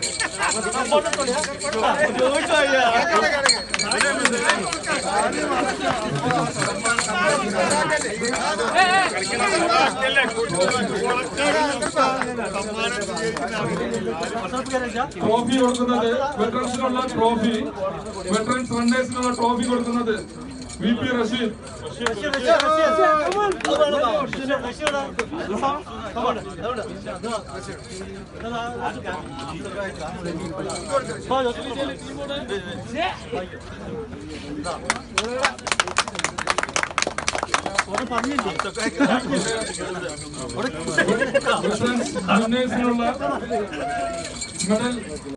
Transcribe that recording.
trophy കൊടുക്കുന്നത് വെറ്ററൻസിനുള്ള trophy veterans റണ്ണേഴ്സിനുള്ള ട്രോഫി കൊടുക്കുന്നത് വി പി റഷീദ് വെറ്ററൻസ് റണ്ണേഴ്സിനുള്ള മെഡൽ